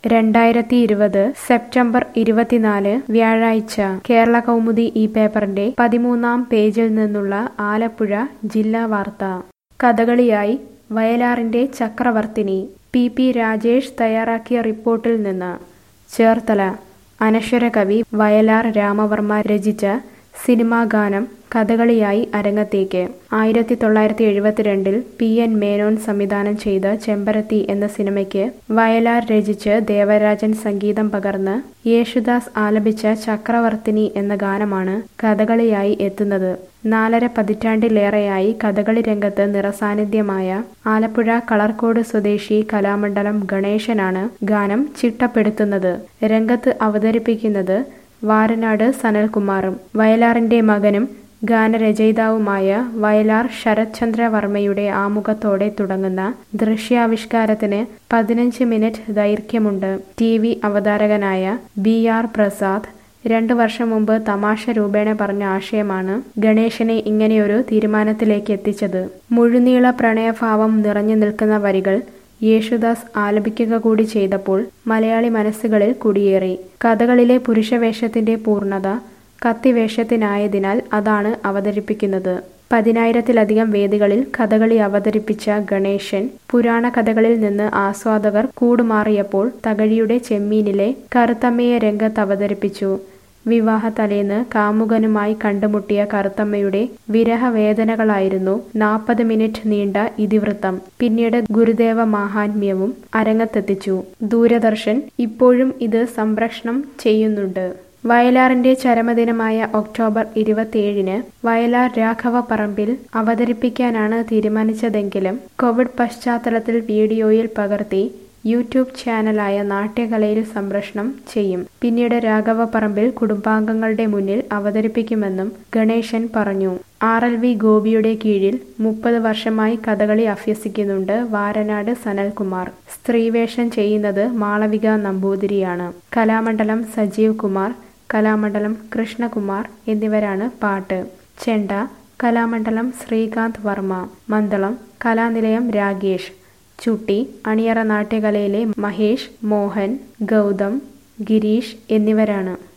രണ്ടായിരത്തി ഇരുപത് സെപ്റ്റംബർ ഇരുപത്തിനാല് വ്യാഴാഴ്ച കേരള കൗമുദി ഈ പേപ്പറിന്റെ പതിമൂന്നാം പേജിൽ നിന്നുള്ള ആലപ്പുഴ ജില്ലാ വാർത്ത കഥകളിയായി വയലാറിന്റെ ചക്രവർത്തിനി പി പി രാജേഷ് തയ്യാറാക്കിയ റിപ്പോർട്ടിൽ നിന്ന് ചേർത്തല അനശ്വര കവി വയലാർ രാമവർമ്മ രചിച്ച സിനിമാ ഗാനം കഥകളിയായി അരങ്ങത്തേക്ക് ആയിരത്തി തൊള്ളായിരത്തി എഴുപത്തിരണ്ടിൽ പി എൻ മേനോൻ സംവിധാനം ചെയ്ത ചെമ്പരത്തി എന്ന സിനിമയ്ക്ക് വയലാർ രചിച്ച് ദേവരാജൻ സംഗീതം പകർന്ന് യേശുദാസ് ആലപിച്ച ചക്രവർത്തിനി എന്ന ഗാനമാണ് കഥകളിയായി എത്തുന്നത് നാലര പതിറ്റാണ്ടിലേറെയായി കഥകളി രംഗത്ത് നിറസാന്നിധ്യമായ ആലപ്പുഴ കളർക്കോട് സ്വദേശി കലാമണ്ഡലം ഗണേശനാണ് ഗാനം ചിട്ടപ്പെടുത്തുന്നത് രംഗത്ത് അവതരിപ്പിക്കുന്നത് വാരനാട് സനൽകുമാറും വയലാറിന്റെ മകനും ഗാനരചയിതാവുമായ വയലാർ ശരത്ചന്ദ്ര വർമ്മയുടെ ആമുഖത്തോടെ തുടങ്ങുന്ന ദൃശ്യാവിഷ്കാരത്തിന് പതിനഞ്ച് മിനിറ്റ് ദൈർഘ്യമുണ്ട് ടി വി അവതാരകനായ ബി ആർ പ്രസാദ് രണ്ടു വർഷം മുമ്പ് തമാശ രൂപേണ പറഞ്ഞ ആശയമാണ് ഗണേശനെ ഇങ്ങനെയൊരു തീരുമാനത്തിലേക്ക് എത്തിച്ചത് മുഴുനീള പ്രണയഭാവം നിറഞ്ഞു നിൽക്കുന്ന വരികൾ യേശുദാസ് ആലപിക്കുക കൂടി ചെയ്തപ്പോൾ മലയാളി മനസ്സുകളിൽ കുടിയേറി കഥകളിലെ പുരുഷവേഷത്തിന്റെ പൂർണ്ണത കത്തിവേഷത്തിനായതിനാൽ അതാണ് അവതരിപ്പിക്കുന്നത് പതിനായിരത്തിലധികം വേദികളിൽ കഥകളി അവതരിപ്പിച്ച ഗണേശൻ പുരാണ കഥകളിൽ നിന്ന് ആസ്വാദകർ കൂടുമാറിയപ്പോൾ തകഴിയുടെ ചെമ്മീനിലെ കറുത്തമ്മയെ രംഗത്ത് അവതരിപ്പിച്ചു വിവാഹ തലേന്ന് കാമുകനുമായി കണ്ടുമുട്ടിയ കറുത്തമ്മയുടെ വിരഹവേദനകളായിരുന്നു നാൽപ്പത് മിനിറ്റ് നീണ്ട ഇതിവൃത്തം പിന്നീട് ഗുരുദേവ മാഹാത്മ്യവും അരങ്ങത്തെത്തിച്ചു ദൂരദർശൻ ഇപ്പോഴും ഇത് സംപ്രേഷണം ചെയ്യുന്നുണ്ട് വയലാറിന്റെ ചരമദിനമായ ഒക്ടോബർ ഇരുപത്തിയേഴിന് വയലാർ രാഘവ പറമ്പിൽ അവതരിപ്പിക്കാനാണ് തീരുമാനിച്ചതെങ്കിലും കോവിഡ് പശ്ചാത്തലത്തിൽ വീഡിയോയിൽ പകർത്തി യൂട്യൂബ് ചാനലായ നാട്യകലയിൽ സംപ്രേഷണം ചെയ്യും പിന്നീട് രാഘവ പറമ്പിൽ കുടുംബാംഗങ്ങളുടെ മുന്നിൽ അവതരിപ്പിക്കുമെന്നും ഗണേശൻ പറഞ്ഞു ആർ എൽ വി ഗോപിയുടെ കീഴിൽ മുപ്പത് വർഷമായി കഥകളി അഭ്യസിക്കുന്നുണ്ട് വാരനാട് സനൽകുമാർ സ്ത്രീവേഷം ചെയ്യുന്നത് മാളവിക നമ്പൂതിരിയാണ് കലാമണ്ഡലം സജീവ് കുമാർ കലാമണ്ഡലം കൃഷ്ണകുമാർ എന്നിവരാണ് പാട്ട് ചെണ്ട കലാമണ്ഡലം ശ്രീകാന്ത് വർമ്മ മന്ദളം കലാനിലയം രാഗേഷ് ചുട്ടി അണിയറ നാട്യകലയിലെ മഹേഷ് മോഹൻ ഗൗതം ഗിരീഷ് എന്നിവരാണ്